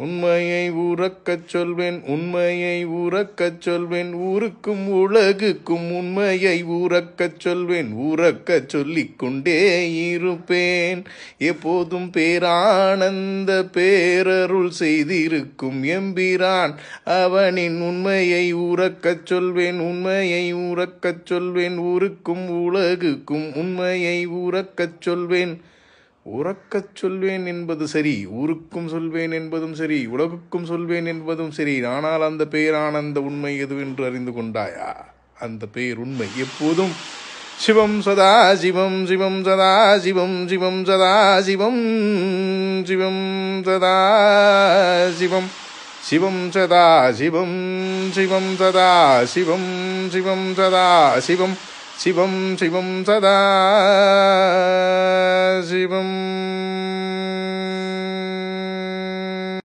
உண்மையை உறக்கச் சொல்வேன் உண்மையை உறக்கச் சொல்வேன் ஊருக்கும் உலகுக்கும் உண்மையை உறக்கச் சொல்வேன் உறக்கச் சொல்லிக் கொண்டே இருப்பேன் எப்போதும் பேரானந்த பேரருள் செய்திருக்கும் எம்பிரான் அவனின் உண்மையை உறக்கச் சொல்வேன் உண்மையை உறக்கச் சொல்வேன் ஊருக்கும் உலகுக்கும் உண்மையை உறக்கச் சொல்வேன் உறக்கச் சொல்வேன் என்பது சரி ஊருக்கும் சொல்வேன் என்பதும் சரி உலகுக்கும் சொல்வேன் என்பதும் சரி ஆனால் அந்த பேரானந்த உண்மை எதுவென்று அறிந்து கொண்டாயா அந்த பேர் உண்மை எப்போதும் சிவம் சதா சிவம் சிவம் சதா சிவம் சிவம் சதா சிவம் சிவம் சதா சிவம் சிவம் சதா சிவம் சிவம் சதா சிவம் சிவம் சதா சிவம் சிவம் சிவம் சதா சிவம்